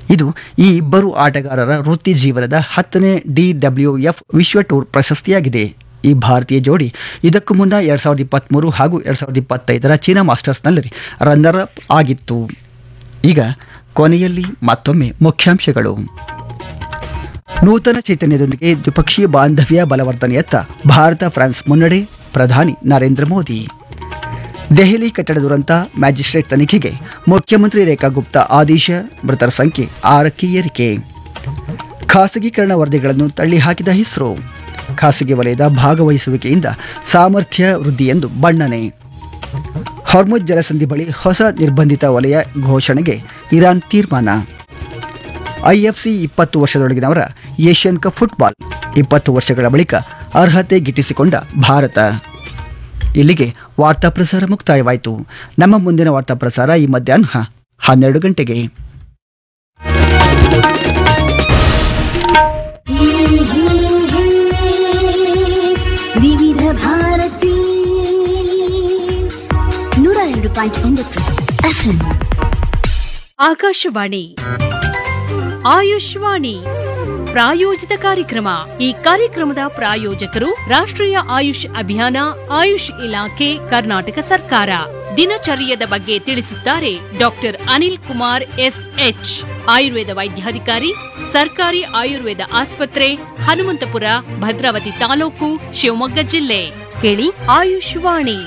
ಇದು ಈ ಇಬ್ಬರು ಆಟಗಾರರ ವೃತ್ತಿ ಜೀವನದ ಹತ್ತನೇ ಡಿಡಬ್ಲ್ಯೂಎಫ್ ವಿಶ್ವ ಟೂರ್ ಪ್ರಶಸ್ತಿಯಾಗಿದೆ ಈ ಭಾರತೀಯ ಜೋಡಿ ಇದಕ್ಕೂ ಮುನ್ನ ಎರಡು ಸಾವಿರದ ಇಪ್ಪತ್ತ್ಮೂರು ಹಾಗೂ ಎರಡು ಸಾವಿರದ ಇಪ್ಪತ್ತೈದರ ಚೀನಾ ಮಾಸ್ಟರ್ಸ್ನಲ್ಲಿ ರನ್ನರ್ ಅಪ್ ಆಗಿತ್ತು ಈಗ ಕೊನೆಯಲ್ಲಿ ಮತ್ತೊಮ್ಮೆ ಮುಖ್ಯಾಂಶಗಳು ನೂತನ ಚೈತನ್ಯದೊಂದಿಗೆ ದ್ವಿಪಕ್ಷೀಯ ಬಾಂಧವ್ಯ ಬಲವರ್ಧನೆಯತ್ತ ಭಾರತ ಫ್ರಾನ್ಸ್ ಮುನ್ನಡೆ ಪ್ರಧಾನಿ ನರೇಂದ್ರ ಮೋದಿ ದೆಹಲಿ ಕಟ್ಟಡ ದುರಂತ ಮ್ಯಾಜಿಸ್ಟ್ರೇಟ್ ತನಿಖೆಗೆ ಮುಖ್ಯಮಂತ್ರಿ ರೇಖಾ ಗುಪ್ತಾ ಆದೇಶ ಮೃತರ ಸಂಖ್ಯೆ ಆರಕ್ಕೆ ಏರಿಕೆ ಖಾಸಗೀಕರಣ ವರದಿಗಳನ್ನು ತಳ್ಳಿಹಾಕಿದ ಇಸ್ರೋ ಖಾಸಗಿ ವಲಯದ ಭಾಗವಹಿಸುವಿಕೆಯಿಂದ ಸಾಮರ್ಥ್ಯ ವೃದ್ಧಿ ಎಂದು ಬಣ್ಣನೆ ಹೊರ್ಮುಜ್ ಜಲಸಂಧಿ ಬಳಿ ಹೊಸ ನಿರ್ಬಂಧಿತ ವಲಯ ಘೋಷಣೆಗೆ ಇರಾನ್ ತೀರ್ಮಾನ ಐಎಫ್ಸಿ ಇಪ್ಪತ್ತು ವರ್ಷದೊಳಗಿನವರ ಏಷ್ಯನ್ ಕಪ್ ಫುಟ್ಬಾಲ್ ಇಪ್ಪತ್ತು ವರ್ಷಗಳ ಬಳಿಕ ಅರ್ಹತೆ ಗಿಟ್ಟಿಸಿಕೊಂಡ ಭಾರತ ಇಲ್ಲಿಗೆ ವಾರ್ತಾ ಪ್ರಸಾರ ಮುಕ್ತಾಯವಾಯಿತು ನಮ್ಮ ಮುಂದಿನ ವಾರ್ತಾ ಪ್ರಸಾರ ಈ ಮಧ್ಯಾಹ್ನ ಹನ್ನೆರಡು ಗಂಟೆಗೆ ವಿವಿಧ ಭಾರತಿ ನೂರ ಎರಡು ಪಾಯಿಂಟ್ ಒಂಬತ್ತು ಎಫ್ಎಂ ಆಕಾಶವಾಣಿ ಆಯುಷ್ವಾಣಿ ಪ್ರಾಯೋಜಿತ ಕಾರ್ಯಕ್ರಮ ಈ ಕಾರ್ಯಕ್ರಮದ ಪ್ರಾಯೋಜಕರು ರಾಷ್ಟ್ರೀಯ ಆಯುಷ್ ಅಭಿಯಾನ ಆಯುಷ್ ಇಲಾಖೆ ಕರ್ನಾಟಕ ಸರ್ಕಾರ ದಿನಚರ್ಯದ ಬಗ್ಗೆ ತಿಳಿಸುತ್ತಾರೆ doctor Anil Kumar S H Ayurveda ವೈದ್ಯಾಧಿಕಾರಿ ಸರ್ಕಾರಿ ಆಯುರ್ವೇದ ಆಸ್ಪತ್ರೆ ಹನುಮಂತಪುರ ಭದ್ರಾವತಿ ತಾಲೂಕು ಶಿವಮೊಗ್ಗ ಜಿಲ್ಲೆ ಕೇಳಿ ಆಯುಷ್ವಾಣಿ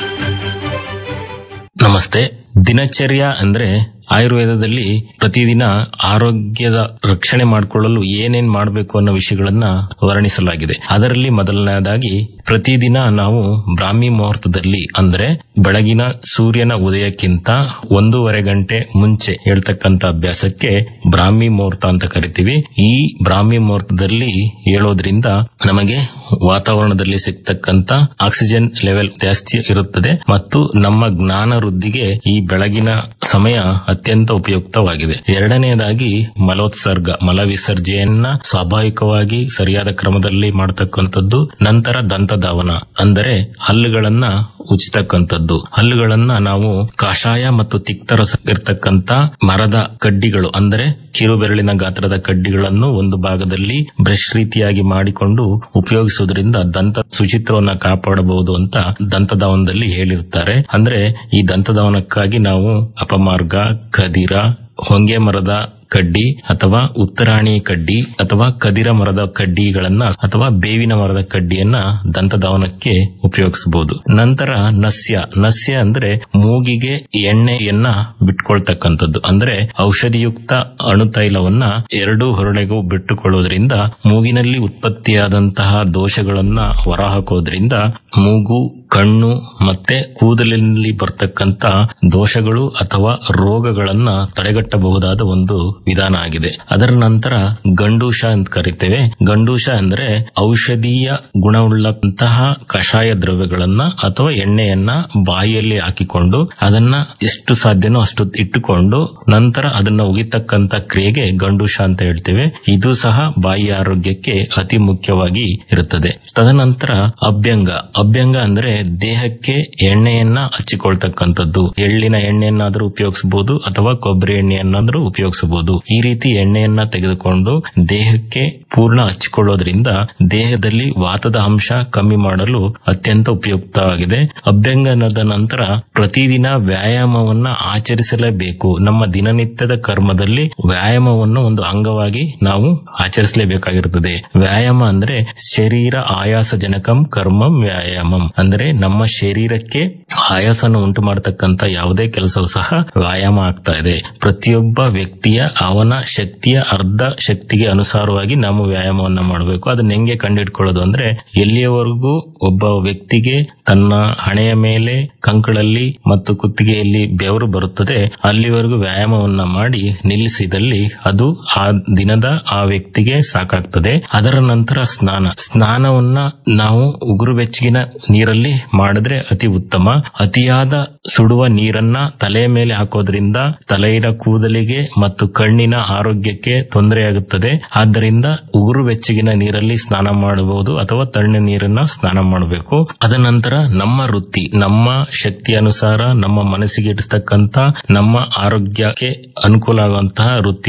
ನಮಸ್ತೆ ದಿನಚರ್ಯ ಅಂದ್ರೆ ಆಯುರ್ವೇದದಲ್ಲಿ ಪ್ರತಿದಿನ ಆರೋಗ್ಯದ ರಕ್ಷಣೆ ಮಾಡಿಕೊಳ್ಳಲು ಏನೇನ್ ಮಾಡಬೇಕು ಅನ್ನೋ ವಿಷಯಗಳನ್ನ ವರ್ಣಿಸಲಾಗಿದೆ ಅದರಲ್ಲಿ ಮೊದಲನೇದಾಗಿ ಪ್ರತಿದಿನ ನಾವು ಬ್ರಾಹ್ಮಿ ಮುಹೂರ್ತದಲ್ಲಿ ಅಂದ್ರೆ ಬೆಳಗಿನ ಸೂರ್ಯನ ಉದಯಕ್ಕಿಂತ ಒಂದೂವರೆ ಗಂಟೆ ಮುಂಚೆ ಹೇಳ್ತಕ್ಕಂತ ಅಭ್ಯಾಸಕ್ಕೆ ಬ್ರಾಹ್ಮಿ ಮುಹೂರ್ತ ಅಂತ ಕರಿತೀವಿ ಈ ಬ್ರಾಹ್ಮಿ ಮುಹೂರ್ತದಲ್ಲಿ ಹೇಳೋದ್ರಿಂದ ನಮಗೆ ವಾತಾವರಣದಲ್ಲಿ ಸಿಗ್ತಕ್ಕಂತ ಆಕ್ಸಿಜನ್ ಲೆವೆಲ್ ಜಾಸ್ತಿ ಇರುತ್ತದೆ ಮತ್ತು ನಮ್ಮ ಜ್ಞಾನ ವೃದ್ಧಿಗೆ ಈ ಬೆಳಗಿನ ಸಮಯ ಅತ್ಯಂತ ಉಪಯುಕ್ತವಾಗಿದೆ ಎರಡನೆಯದಾಗಿ ಮಲೋತ್ಸರ್ಗ ಮಲ ವಿಸರ್ಜನೆಯನ್ನ ಸ್ವಾಭಾವಿಕವಾಗಿ ಸರಿಯಾದ ಕ್ರಮದಲ್ಲಿ ಮಾಡತಕ್ಕಂಥದ್ದು ನಂತರ ದಂತಧಾವನ ಅಂದರೆ ಹಲ್ಲುಗಳನ್ನ ಉಚಿತಕ್ಕಂಥದ್ದು ಹಲ್ಲುಗಳನ್ನ ನಾವು ಕಾಷಾಯ ಮತ್ತು ತಿಕ್ತರಸ ಇರ್ತಕ್ಕಂತ ಮರದ ಕಡ್ಡಿಗಳು ಅಂದರೆ ಕಿರುಬೆರಳಿನ ಗಾತ್ರದ ಕಡ್ಡಿಗಳನ್ನು ಒಂದು ಭಾಗದಲ್ಲಿ ಬ್ರಷ್ ರೀತಿಯಾಗಿ ಮಾಡಿಕೊಂಡು ಉಪಯೋಗಿಸುವುದರಿಂದ ದಂತ ಶುಚಿತ್ವವನ್ನು ಕಾಪಾಡಬಹುದು ಅಂತ ದಂತಧಾವನದಲ್ಲಿ ಹೇಳಿರ್ತಾರೆ ಅಂದ್ರೆ ಈ ದಂತಧಾವನಕ್ಕಾಗಿ ನಾವು ಅಪಮಾರ್ಗ ಖದಿರ ಹೊಂಗೆ ಮರದ ಕಡ್ಡಿ ಅಥವಾ ಉತ್ತರಾಣಿ ಕಡ್ಡಿ ಅಥವಾ ಕದಿರ ಮರದ ಕಡ್ಡಿಗಳನ್ನ ಅಥವಾ ಬೇವಿನ ಮರದ ಕಡ್ಡಿಯನ್ನ ದಂತಧಾವನಕ್ಕೆ ಉಪಯೋಗಿಸಬಹುದು ನಂತರ ನಸ್ಯ ನಸ್ಯ ಅಂದ್ರೆ ಮೂಗಿಗೆ ಎಣ್ಣೆಯನ್ನ ಬಿಟ್ಕೊಳ್ತಕ್ಕಂಥದ್ದು ಅಂದ್ರೆ ಔಷಧಿಯುಕ್ತ ಅಣುತೈಲವನ್ನ ಎರಡು ಹೊರಡೆಗೂ ಬಿಟ್ಟುಕೊಳ್ಳೋದ್ರಿಂದ ಮೂಗಿನಲ್ಲಿ ಉತ್ಪತ್ತಿಯಾದಂತಹ ದೋಷಗಳನ್ನ ಹೊರಹಾಕೋದ್ರಿಂದ ಮೂಗು ಕಣ್ಣು ಮತ್ತೆ ಕೂದಲಿನಲ್ಲಿ ಬರ್ತಕ್ಕಂತ ದೋಷಗಳು ಅಥವಾ ರೋಗಗಳನ್ನ ತಡೆಗಟ್ಟಬಹುದಾದ ಒಂದು ವಿಧಾನ ಆಗಿದೆ ಅದರ ನಂತರ ಗಂಡೂಷ ಅಂತ ಕರಿತೇವೆ ಗಂಡೂಷ ಅಂದ್ರೆ ಔಷಧೀಯ ಗುಣವುಳ್ಳಂತಹ ಕಷಾಯ ದ್ರವ್ಯಗಳನ್ನ ಅಥವಾ ಎಣ್ಣೆಯನ್ನ ಬಾಯಿಯಲ್ಲಿ ಹಾಕಿಕೊಂಡು ಅದನ್ನ ಎಷ್ಟು ಸಾಧ್ಯನೋ ಅಷ್ಟು ಇಟ್ಟುಕೊಂಡು ನಂತರ ಅದನ್ನ ಉಗಿತಕ್ಕಂತ ಕ್ರಿಯೆಗೆ ಗಂಡೂಷ ಅಂತ ಹೇಳ್ತೇವೆ ಇದು ಸಹ ಬಾಯಿ ಆರೋಗ್ಯಕ್ಕೆ ಅತಿ ಮುಖ್ಯವಾಗಿ ಇರುತ್ತದೆ ತದನಂತರ ಅಭ್ಯಂಗ ಅಭ್ಯಂಗ ಅಂದ್ರೆ ದೇಹಕ್ಕೆ ಎಣ್ಣೆಯನ್ನ ಹಚ್ಚಿಕೊಳ್ತಕ್ಕಂಥದ್ದು ಎಳ್ಳಿನ ಎಣ್ಣೆಯನ್ನಾದ್ರೂ ಉಪಯೋಗಿಸಬಹುದು ಅಥವಾ ಕೊಬ್ಬರಿ ಎಣ್ಣೆಯನ್ನಾದ್ರೂ ಉಪಯೋಗಿಸಬಹುದು ಈ ರೀತಿ ಎಣ್ಣೆಯನ್ನ ತೆಗೆದುಕೊಂಡು ದೇಹಕ್ಕೆ ಪೂರ್ಣ ಹಚ್ಚಿಕೊಳ್ಳೋದ್ರಿಂದ ದೇಹದಲ್ಲಿ ವಾತದ ಅಂಶ ಕಮ್ಮಿ ಮಾಡಲು ಅತ್ಯಂತ ಉಪಯುಕ್ತವಾಗಿದೆ ಅಭ್ಯಂಗನದ ನಂತರ ಪ್ರತಿದಿನ ವ್ಯಾಯಾಮವನ್ನ ಆಚರಿಸಲೇಬೇಕು ನಮ್ಮ ದಿನನಿತ್ಯದ ಕರ್ಮದಲ್ಲಿ ವ್ಯಾಯಾಮವನ್ನು ಒಂದು ಅಂಗವಾಗಿ ನಾವು ಆಚರಿಸಲೇಬೇಕಾಗಿರುತ್ತದೆ ವ್ಯಾಯಾಮ ಅಂದ್ರೆ ಶರೀರ ಆಯಾಸಜನಕಂ ಕರ್ಮಂ ವ್ಯಾಯಾಮಂ ಅಂದ್ರೆ ನಮ್ಮ ಶರೀರಕ್ಕೆ ಆಯಾಸನ ಉಂಟು ಮಾಡತಕ್ಕಂತ ಯಾವುದೇ ಕೆಲಸವೂ ಸಹ ವ್ಯಾಯಾಮ ಆಗ್ತಾ ಇದೆ ಪ್ರತಿಯೊಬ್ಬ ವ್ಯಕ್ತಿಯ ಅವನ ಶಕ್ತಿಯ ಅರ್ಧ ಶಕ್ತಿಗೆ ಅನುಸಾರವಾಗಿ ನಾವು ವ್ಯಾಯಾಮವನ್ನ ಮಾಡಬೇಕು ಅದನ್ನ ಹೆಂಗೆ ಕಂಡುಹಿಡ್ಕೊಳ್ಳೋದು ಅಂದ್ರೆ ಎಲ್ಲಿಯವರೆಗೂ ಒಬ್ಬ ವ್ಯಕ್ತಿಗೆ ತನ್ನ ಹಣೆಯ ಮೇಲೆ ಕಂಕಳಲ್ಲಿ ಮತ್ತು ಕುತ್ತಿಗೆಯಲ್ಲಿ ಬೆವರು ಬರುತ್ತದೆ ಅಲ್ಲಿವರೆಗೂ ವ್ಯಾಯಾಮವನ್ನ ಮಾಡಿ ನಿಲ್ಲಿಸಿದಲ್ಲಿ ಅದು ಆ ದಿನದ ಆ ವ್ಯಕ್ತಿಗೆ ಸಾಕಾಗ್ತದೆ ಅದರ ನಂತರ ಸ್ನಾನ ಸ್ನಾನವನ್ನ ನಾವು ಉಗುರು ಬೆಚ್ಚಗಿನ ನೀರಲ್ಲಿ ಮಾಡಿದ್ರೆ ಅತಿ ಉತ್ತಮ ಅತಿಯಾದ ಸುಡುವ ನೀರನ್ನ ತಲೆಯ ಮೇಲೆ ಹಾಕೋದ್ರಿಂದ ತಲೆಯ ಕೂದಲಿಗೆ ಮತ್ತು ಕಣ್ಣಿನ ಆರೋಗ್ಯಕ್ಕೆ ತೊಂದರೆಯಾಗುತ್ತದೆ ಆದ್ದರಿಂದ ಉಗುರು ಬೆಚ್ಚಗಿನ ನೀರಲ್ಲಿ ಸ್ನಾನ ಮಾಡಬಹುದು ಅಥವಾ ತಣ್ಣ ನೀರನ್ನ ಸ್ನಾನ ಮಾಡಬೇಕು ಅದ ನಂತರ ನಮ್ಮ ವೃತ್ತಿ ನಮ್ಮ ಶಕ್ತಿ ಅನುಸಾರ ನಮ್ಮ ಮನಸ್ಸಿಗೆ ಇಡಿಸ್ತಕ್ಕಂತ ನಮ್ಮ ಆರೋಗ್ಯಕ್ಕೆ ಅನುಕೂಲ ಆಗುವಂತಹ ವೃತ್ತಿ